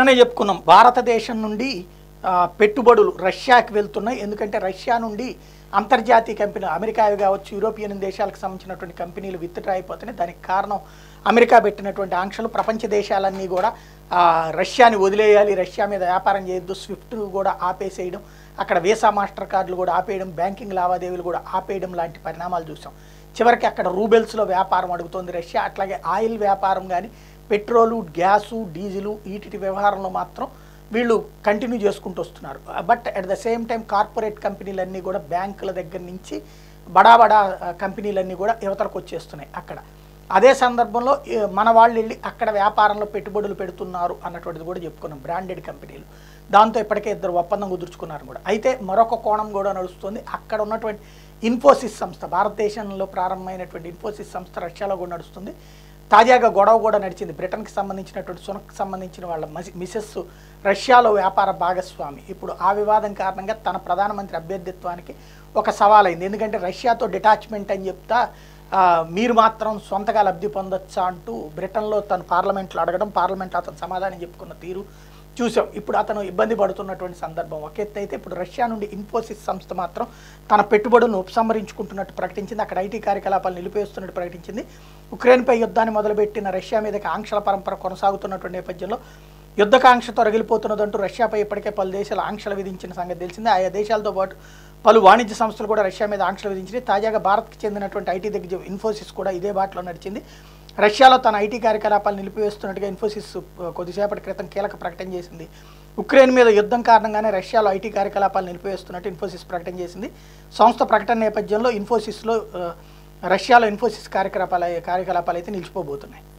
నిన్ననే చెప్పుకున్నాం భారతదేశం నుండి ఆ, పెట్టుబడులు రష్యాకి వెళ్తున్నాయి ఎందుకంటే రష్యా నుండి అంతర్జాతీయ కంపెనీలు అమెరికా కావచ్చు యూరోపియన్ దేశాలకు సంబంధించినటువంటి కంపెనీలు విత్డ్రా అయిపోతున్నాయి దానికి కారణం అమెరికా పెట్టినటువంటి ఆంక్షలు ప్రపంచ దేశాలన్నీ కూడా ఆ, రష్యాని వదిలేయాలి రష్యా మీద వ్యాపారం చేయొద్దు స్విఫ్ట్ కూడా ఆపేసేయడం అక్కడ వీసా మాస్టర్ కార్డులు కూడా ఆపేయడం బ్యాంకింగ్ లావాదేవీలు కూడా ఆపేయడం లాంటి పరిణామాలు చూసాం చివరికి అక్కడ రూబెల్స్లో వ్యాపారం అడుగుతోంది రష్యా అట్లాగే ఆయిల్ వ్యాపారం కానీ పెట్రోలు గ్యాసు డీజిలు వీటి వ్యవహారంలో మాత్రం వీళ్ళు కంటిన్యూ చేసుకుంటూ వస్తున్నారు but at the same time corporate కంపెనీలన్నీ కూడా బ్యాంకుల దగ్గర నుంచి బడా బడా ఆ, కంపెనీలన్నీ కూడా యువతలకు వచ్చేస్తున్నాయి అక్కడ అదే సందర్భంలో ఏ, మన వాళ్ళు వెళ్ళి అక్కడ వ్యాపారంలో పెట్టుబడులు పెడుతున్నారు అన్నటువంటిది కూడా చెప్పుకున్నాం బ్రాండెడ్ కంపెనీలు దాంతో ఇప్పటికే ఇద్దరు ఒప్పందం కుదుర్చుకున్నారు కూడా అయితే మరొక కోణం కూడా నడుస్తుంది అక్కడ ఉన్నటువంటి ఇన్ఫోసిస్ సంస్థ భారతదేశంలో ప్రారంభమైనటువంటి ఇన్ఫోసిస్ సంస్థ రష్యాలో కూడా నడుస్తుంది తాజాగా గొడవ కూడా నడిచింది బ్రిటన్కి సంబంధించినటువంటి సునక్ సంబంధించిన వాళ్ళ మసి- మిసెస్ రష్యాలో వ్యాపార భాగస్వామి ఇప్పుడు ఆ వివాదం కారణంగా తన ప్రధానమంత్రి అభ్యర్థిత్వానికి ఒక సవాల్ అయింది ఎందుకంటే రష్యాతో డిటాచ్మెంట్ అని చెప్తా ఆ, మీరు మాత్రం సొంతగా లబ్ధి పొందొచ్చా అంటూ బ్రిటన్లో తను పార్లమెంట్లో అడగడం పార్లమెంట్లో అతను సమాధానం చెప్పుకున్న తీరు చూసాం ఇప్పుడు అతను ఇబ్బంది పడుతున్నటువంటి సందర్భం ఒక ఎత్తు అయితే ఇప్పుడు రష్యా నుండి ఇన్ఫోసిస్ సంస్థ మాత్రం తన పెట్టుబడులను ఉపసంహరించుకుంటున్నట్టు ప్రకటించింది అక్కడ ఐటీ కార్యకలాపాలు నిలిపేస్తున్నట్టు ప్రకటించింది ఉక్రెయిన్పై యుద్ధాన్ని మొదలుపెట్టిన రష్యా మీదకి ఆంక్షల పరంపర కొనసాగుతున్నటువంటి నేపథ్యంలో యుద్ధకాంక్షతో రగిలిపోతున్నదంటూ రష్యాపై ఇప్పటికే పలు దేశాలు ఆంక్షలు విధించిన సంగతి తెలిసిందే ఆయా దేశాలతో పాటు పలు వాణిజ్య సంస్థలు కూడా రష్యా మీద ఆంక్షలు విధించినాయి తాజాగా భారత్కి చెందినటువంటి ఐటీ దిగ్గజం ఇన్ఫోసిస్ కూడా ఇదే బాటలో నడిచింది రష్యాలో తన ఐటీ కార్యకలాపాలు నిలిపివేస్తున్నట్టుగా ఇన్ఫోసిస్ ఆ, కొద్దిసేపటి క్రితం కీలక ప్రకటన చేసింది ఉక్రెయిన్ మీద యుద్ధం కారణంగానే రష్యాలో ఐటీ కార్యకలాపాలు నిలిపివేస్తున్నట్టు ఇన్ఫోసిస్ ప్రకటన చేసింది సంస్థ ప్రకటన నేపథ్యంలో ఇన్ఫోసిస్లో ఆ, రష్యాలో ఇన్ఫోసిస్ కార్యకలాపాలు కార్యకలాపాలు అయితే నిలిచిపోబోతున్నాయి